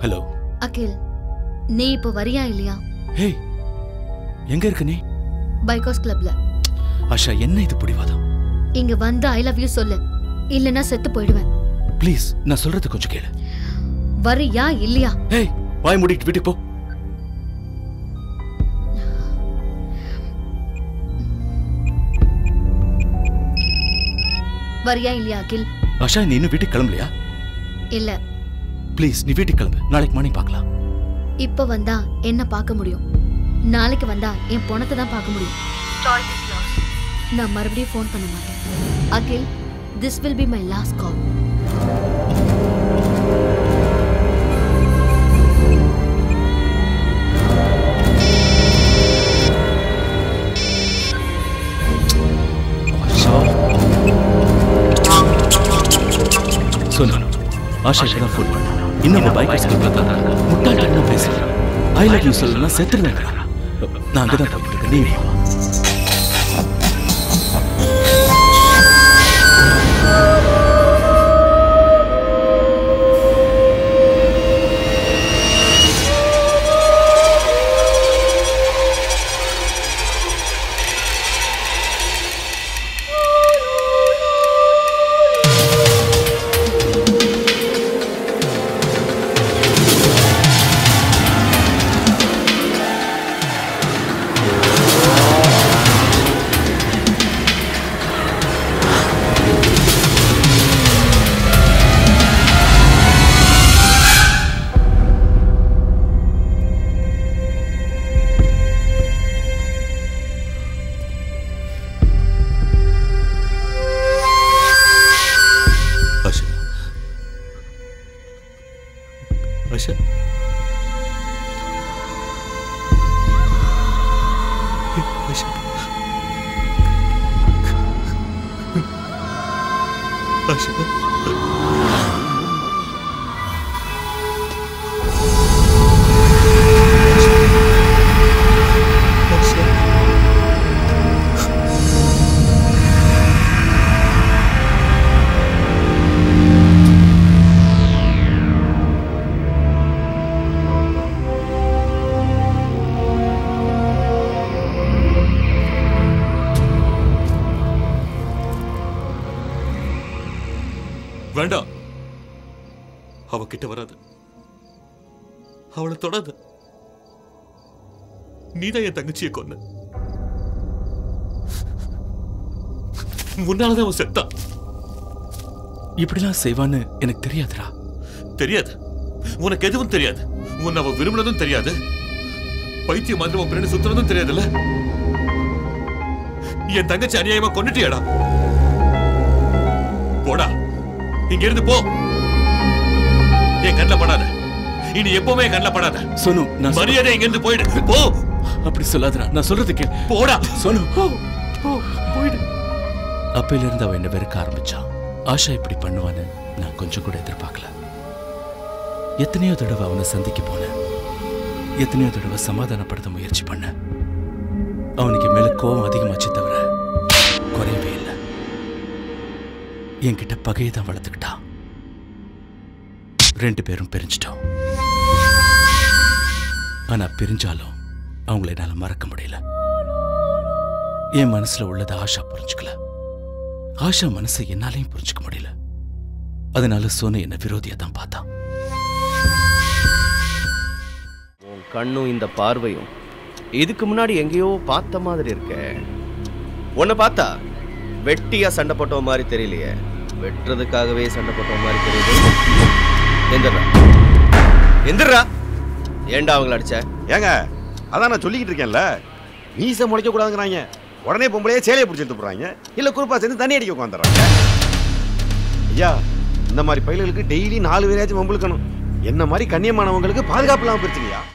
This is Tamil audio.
ஹலோ அகில் நீ இப்போ வரியா இல்லையா ஹே எங்க இருக்க நீ பைக்கோஸ் கிளப்ல ஆஷா என்ன இது பிடிவாதம் இங்க வந்து ஐ லவ் யூ சொல்லு இல்லனா செத்து போயிடுவேன் ப்ளீஸ் நான் சொல்றது கொஞ்சம் கேளு வரியா இல்லையா ஏய் வாய் மூடிட்டு வீட்டுக்கு போ வரியா இல்லையா அகில் ஆஷா நீ இன்னும் வீட்டுக்கு கிளம்பலையா இல்ல ப்ளீஸ் நீ வீட்டுக்கு கிளம்பு நாளைக்கு மார்னிங் பார்க்கலாம் இப்ப வந்தா என்ன பார்க்க முடியும் நாளைக்கு வந்தா என் பணத்தை தான் பார்க்க முடியும் நான் மறுபடியும் ஃபோன் பண்ண மாட்டேன் Akhil this will be my last call Asha சொல்லு ஆஷா தான் ஃபோன் பண்ண இன்னும் பைக் ஸ்கூல்ல தான் இருக்கா முட்டாள் என்ன பேசுறேன் ஐ லவ் யூ சொல்லலாம் செத்துருவேன் நான் அங்கே தான் போயிட்டு இருக்கேன் நீ வா. ஆஷா ஆஷா ஆஷா ஆஷா ஆஷா வேண்டாம் அவ கிட்ட வராத அவளை தொடாத நீதான் என் தங்கச்சியை கொன்ன முன்னாலதான் அவன் செத்தான் இப்படிலாம் செய்வான்னு எனக்கு தெரியாதுடா தெரியாது உனக்கு எதுவும் தெரியாது உன்னை அவ விரும்பினதும் தெரியாது பைத்தியம் மாதிரி உன் பின்னாடி சுத்துறதும் தெரியாதுல்ல என் தங்கச்சி அநியாயமா கொண்டுட்டியாடா போடா இங்க இருந்து போ என் கண்ணில் படாத இனி எப்பவுமே என் கண்ணில் படாத சோனு நான் சொல்ற- மரியாதை இங்க இருந்து போயிடு போ அப்படி சொல்லாதடா நான் சொல்றது கேள் போடா சோனு போ போ போயிடு அப்பையில இருந்து அவ என்ன வெறுக்க ஆரம்பிச்சான் ஆஷா இப்படி பண்ணுவான்னு நான் கொஞ்சம் கூட எதிர்பார்க்கல எத்தனையோ தடவை அவனை சந்திக்க போனேன் எத்தனையோ தடவை சமாதானப்படுத்த முயற்சி பண்ணேன் அவனுக்கு என் மேல கோபம் அதிகமாச்சு தவிர குறையவே இல்லை என்கிட்ட பகையை தான் வளர்த்துக்கிட்டான் ரெண்டு பேரும் பிரிஞ்சிட்டோம் ஆனா பிரிஞ்சாலும் அவங்கள என்னால மறக்க முடியல என் மனசுல உள்ளதை ஆஷா புரிஞ்சுக்கல ஆஷா மனசை என்னாலையும் புரிஞ்சுக்க முடியல அதனால சோனு என்ன விரோதியா தான் பார்த்தான் உன் கண்ணும் இந்த பார்வையும் இதுக்கு முன்னாடி எங்கேயோ பார்த்த மாதிரி இருக்கே உன்னை பார்த்தா வெட்டியா சண்டை போட்ட மாதிரி தெரியலையே வெட்டுறதுக்காகவே சண்டை போட்ட மாதிரி தெரியுது எந்திரா எந்திரா ஏன்டா அவங்கள அடிச்ச ஏங்க அதான் நான் சொல்லிக்கிட்டு இருக்கேன்ல மீசை முளைக்க கூடாதுங்கிறாங்க உடனே பொம்பளையே சேலையை பிடிச்சி எடுத்து போடுறாங்க இல்ல குறுப்பா சேர்ந்து தண்ணி அடிக்க உட்காந்துறாங்க ஐயா இந்த மாதிரி பயில்களுக்கு டெய்லி நாலு பேரையாச்சும் வம்பிழுக்கணும் என்ன மாதிரி கண்ணியமானவங்களுக்கு பாதுகாப்பு இல்லாம போயிருச்சுங்கய்யா